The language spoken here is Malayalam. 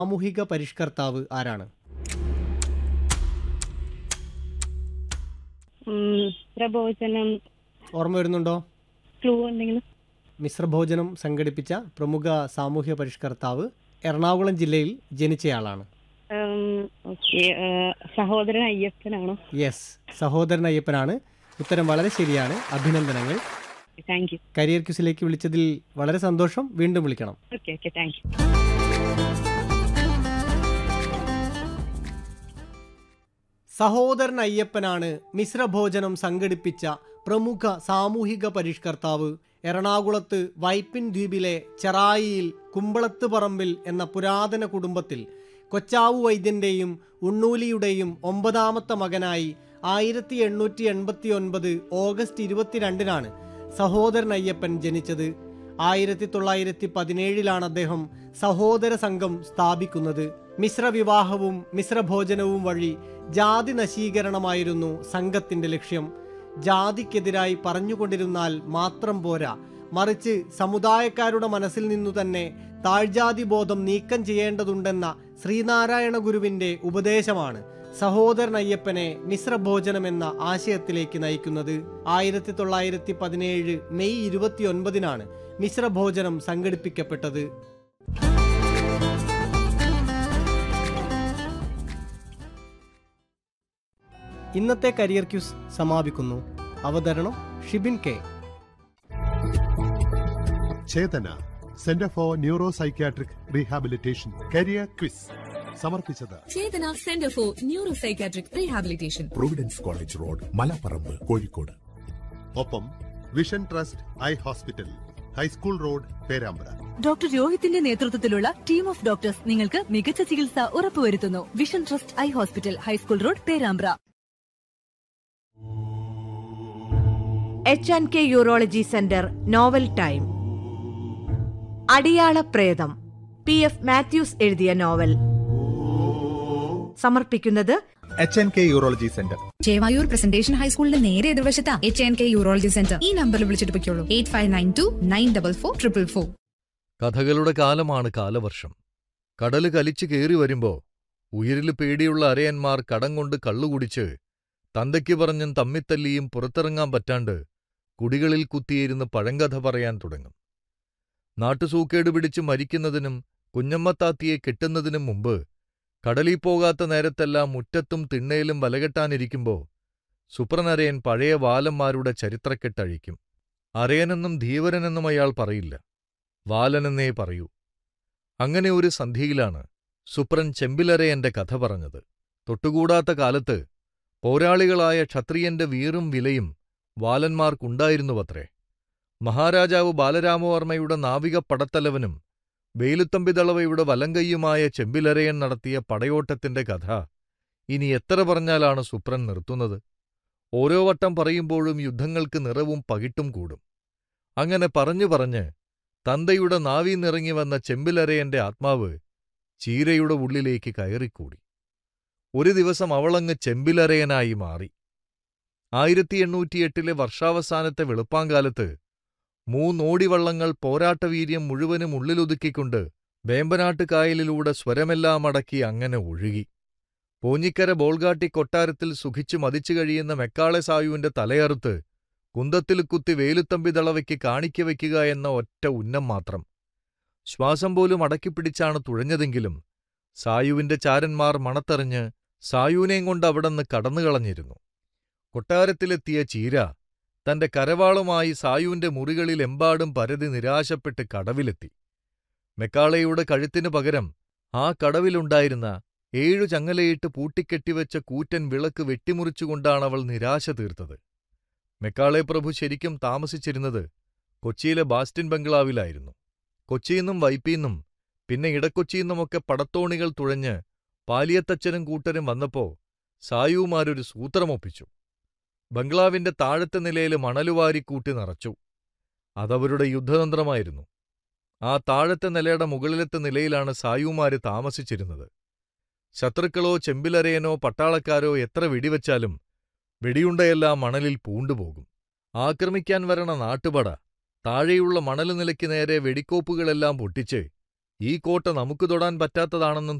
സാമൂഹിക പരിഷ്കർത്താവ് ആരാണ് ഉം, പ്രബോധനം ഓർമ്മ വരുന്നുണ്ടോ ക്ലൂ എന്തെങ്കിലും മിശ്രഭോജനം സംഘടിപ്പിച്ച പ്രമുഖ സാമൂഹ്യ പരിഷ്കർത്താവ് എറണാകുളം ജില്ലയിൽ ജനിച്ചയാളാണ് ഓക്കെ സഹോദരൻ അയ്യപ്പനാണോ യെസ് സഹോദരൻ അയ്യപ്പനാണ് ഉത്തരം വളരെ ശരിയാണ് അഭിനന്ദനങ്ങൾ താങ്ക് യു കരിയർ ക്യൂസിലേക്ക് വിളിച്ചതിൽ വളരെ സന്തോഷം വീണ്ടും വിളിക്കണം ഓക്കെ ഓക്കെ താങ്ക് യു സഹോദരൻ അയ്യപ്പനാണ് മിശ്രഭോജനം സംഘടിപ്പിച്ച പ്രമുഖ സാമൂഹിക പരിഷ്കർത്താവ് എറണാകുളത്ത് വൈപ്പിൻ ദ്വീപിലെ ചെറായിയിൽ കുമ്പളത്ത് പറമ്പിൽ എന്ന പുരാതന കുടുംബത്തിൽ കൊച്ചാവു വൈദ്യന്റെയും ഉണ്ണൂലിയുടെയും ഒമ്പതാമത്തെ മകനായി ആയിരത്തി എണ്ണൂറ്റി എൺപത്തി ഒൻപത് ഓഗസ്റ്റ് ഇരുപത്തിരണ്ടിനാണ് സഹോദരൻ അയ്യപ്പൻ ജനിച്ചത് ആയിരത്തി തൊള്ളായിരത്തി പതിനേഴിലാണ് അദ്ദേഹം സഹോദര സംഘം സ്ഥാപിക്കുന്നത് മിശ്രവിവാഹവും മിശ്രഭോജനവും വഴി ജാതി നശീകരണമായിരുന്നു സംഘത്തിന്റെ ലക്ഷ്യം ജാതിക്കെതിരായി പറഞ്ഞുകൊണ്ടിരുന്നാൽ മാത്രം പോരാ മറിച്ച് സമുദായക്കാരുടെ മനസ്സിൽ നിന്നു തന്നെ താഴ്ജാതി ബോധം നീക്കം ചെയ്യേണ്ടതുണ്ടെന്ന ശ്രീനാരായണ ഗുരുവിന്റെ ഉപദേശമാണ് സഹോദരൻ അയ്യപ്പനെ മിശ്രഭോജനം എന്ന ആശയത്തിലേക്ക് നയിക്കുന്നത് ആയിരത്തി തൊള്ളായിരത്തി പതിനേഴ് മെയ് ഇരുപത്തിയൊൻപതിനാണ് മിശ്രഭോജനം സംഘടിപ്പിക്കപ്പെട്ടത് ഇന്നത്തെ കരിയർ ക്യൂസ് സമാപിക്കുന്നു അവതരണം Shibin K Chethana centre for neuro psychiatric rehabilitation career quiz സമർപ്പിച്ചത് Chethana centre for neuro psychiatric rehabilitation Providence college road Malaparamba Kozhikode ഒപ്പം vision trust eye hospital high school road Perambra doctor രോഹിത്തിന്റെ നേതൃത്വത്തിലുള്ള ടീം ഓഫ് ഡോക്ടേഴ്സ് നിങ്ങൾക്ക് മികച്ച ചികിത്സ ഉറപ്പുവരുത്തുന്നു vision trust eye hospital high school road Perambra H and K urology centre novel time Adiyala Pretham P F Mathews എഴുതിയ നോവൽ സമർപ്പിക്കുന്നത് H N K urology centre Chevayur presentation ഹൈസ്കൂളിന്റെ നേരെ എതിർവശത്താ H N K urology centre ഈ നമ്പറിൽ വിളിച്ചിട്ട് പൊയ്ക്കോളൂ eight five nine two nine double four triple four കഥകളുടെ കാലമാണ് കാലവർഷം കടല് കലിച്ചു കേറി വരുമ്പോ ഉയിരില് പേടിയുള്ള അരയന്മാർ കടം കൊണ്ട് കള്ളുകുടിച്ച് തന്തയ്ക്ക് പറഞ്ഞും തമ്മിത്തല്ലിയും പുറത്തിറങ്ങാൻ പറ്റാണ്ട് കുടികളിൽ കുത്തിയിരുന്ന് പഴങ്കഥ പറയാൻ തുടങ്ങും നാട്ടുസൂക്കേട് പിടിച്ച് മരിക്കുന്നതിനും കുഞ്ഞമ്മത്താത്തിയെ കെട്ടുന്നതിനും മുമ്പ് കടലിൽ പോകാത്ത നേരത്തെല്ലാം മുറ്റത്തും തിണ്ണയിലും വലകെട്ടാനിരിക്കുമ്പോ സുപ്രനരയൻ പഴയ വാലന്മാരുടെ ചരിത്രക്കെട്ടഴിക്കും അരയനെന്നും ധീവരനെന്നും അയാൾ പറയില്ല വാലനെന്നേ പറയൂ അങ്ങനെ ഒരു സന്ധിയിലാണ് സുപ്രൻ ചെമ്പിലരയന്റെ കഥ പറഞ്ഞത് തൊട്ടുകൂടാത്ത കാലത്ത് പോരാളികളായ ക്ഷത്രിയന്റെ വീറും വിലയും വാലന്മാർക്കുണ്ടായിരുന്നുവത്രേ മഹാരാജാവ് ബാലരാമവർമ്മയുടെ നാവിക പടത്തലവനും വേലുത്തമ്പിതളവയുടെ വലങ്കയ്യുമായ ചെമ്പിലരയൻ നടത്തിയ പടയോട്ടത്തിന്റെ കഥ ഇനി എത്ര പറഞ്ഞാലാണ് സുപ്രൻ നിർത്തുന്നത് ഓരോ വട്ടം പറയുമ്പോഴും യുദ്ധങ്ങൾക്ക് നിറവും പകിട്ടും കൂടും അങ്ങനെ പറഞ്ഞു പറഞ്ഞ് തന്തയുടെ നാവീന്നിറങ്ങി വന്ന ചെമ്പിലരയന്റെ ആത്മാവ് ചീരയുടെ ഉള്ളിലേക്ക് കയറിക്കൂടി ഒരു ദിവസം അവളങ്ങ് ചെമ്പിലരയനായി മാറി ആയിരത്തി എണ്ണൂറ്റിയെട്ടിലെ വർഷാവസാനത്തെ വെളുപ്പാങ്കാലത്ത് മൂന്നോടിവള്ളങ്ങൾ പോരാട്ടവീര്യം മുഴുവനും ഉള്ളിലൊതുക്കിക്കൊണ്ട് വേമ്പനാട്ട് കായലിലൂടെ സ്വരമെല്ലാം അടക്കി അങ്ങനെ ഒഴുകി പോഞ്ഞിക്കര ബോൾഗാട്ടി കൊട്ടാരത്തിൽ സുഖിച്ചു മതിച്ചു കഴിയുന്ന മെക്കാളെ സായുവിന്റെ തലയറുത്ത് കുന്തത്തിൽ കുത്തി വേലുത്തമ്പി ദളവയ്ക്ക് കാണിക്ക വയ്ക്കുക എന്ന ഒറ്റ ഉന്നം മാത്രം ശ്വാസം പോലും അടക്കിപ്പിടിച്ചാണ് തുഴഞ്ഞതെങ്കിലും സായുവിന്റെ ചാരന്മാർ മണത്തെറിഞ്ഞ് സായുവിനെയും കൊണ്ട് അവിടന്ന് കടന്നുകളഞ്ഞിരുന്നു കൊട്ടാരത്തിലെത്തിയ ചീര തന്റെ കരവാളുമായി സായുവിന്റെ മുറികളിലെമ്പാടും പരതി നിരാശപ്പെട്ട് കടവിലെത്തി മെക്കാളയുടെ കഴുത്തിനു പകരം ആ കടവിലുണ്ടായിരുന്ന ഏഴു ചങ്ങലയിട്ട് പൂട്ടിക്കെട്ടിവെച്ച കൂറ്റൻ വിളക്ക് വെട്ടിമുറിച്ചുകൊണ്ടാണവൾ നിരാശ തീർത്തത് മെക്കാളെ പ്രഭു ശരിക്കും താമസിച്ചിരുന്നത് കൊച്ചിയിലെ ബാസ്റ്റിൻ ബംഗ്ലാവിലായിരുന്നു കൊച്ചിയിന്നും വൈപ്പിന്നും പിന്നെ ഇടക്കൊച്ചിയിന്നുമൊക്കെ പടത്തോണികൾ തുഴഞ്ഞ് പാലിയത്തച്ഛനും കൂട്ടരും വന്നപ്പോ സായുമാരൊരു സൂത്രമൊപ്പിച്ചു ബംഗ്ലാവിന്റെ താഴത്തെ നിലയിൽ മണലുവാരിക്കൂട്ടി നിറച്ചു അതവരുടെ യുദ്ധതന്ത്രമായിരുന്നു ആ താഴത്തെ നിലയുടെ മുകളിലത്തെ നിലയിലാണ് സായുമാര് താമസിച്ചിരുന്നത് ശത്രുക്കളോ ചെമ്പിലരയനോ പട്ടാളക്കാരോ എത്ര വെടിവെച്ചാലും വെടിയുണ്ടയെല്ലാം മണലിൽ പൂണ്ടുപോകും ആക്രമിക്കാൻ വരണ നാട്ടുപട താഴെയുള്ള മണലുനിലയ്ക്ക് നേരെ വെടിക്കോപ്പുകളെല്ലാം പൊട്ടിച്ച് ഈ കോട്ട നമുക്ക് തൊടാൻ പറ്റാത്തതാണെന്നും